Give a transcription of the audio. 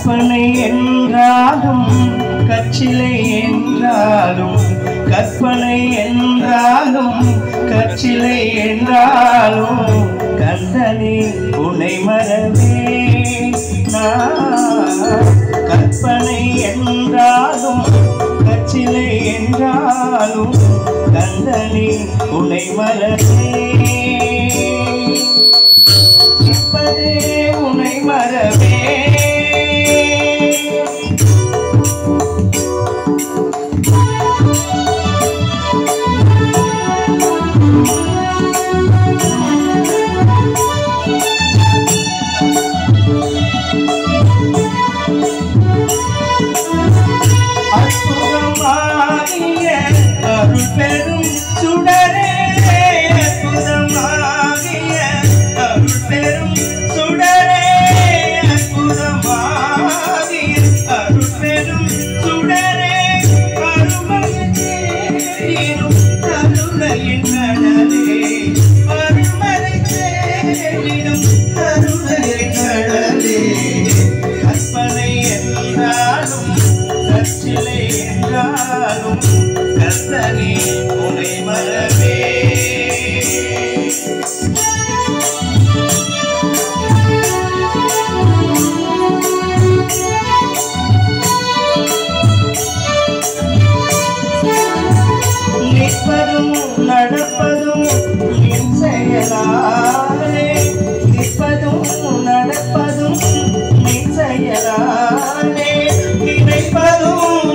கற்பனை என்றாலும் கச்சிலை என்றாலும் கற்பனை என்றாலும் கச்சிலை என்றாலும் கந்தனே உன்னை மறவே நான் கற்பனை என்றாலும் கச்சிலை என்றாலும் கந்தனே உன்னை மறவே இப்பதே உன்னை மறவே அற்புதமாகிய அருள் பெரும் சுடரே அற்புதமாகிய அருள் பெரும் சுடரே அற்புதமாகிய அருள் பெரும் சுடரே அருமையின் தேடினும் அருளையின் கடலே அருமலை தேடினும் அருளையின் கடலே கற்பனை என்றாலும் கற்சிலை என்றாலும் கர்த்தனே உனை மறவே நிற்பதும் நடப்பதும் என் செயலாலே நிற்பதும் நடப்பதும் என் செயலாலே நினைப்பதும்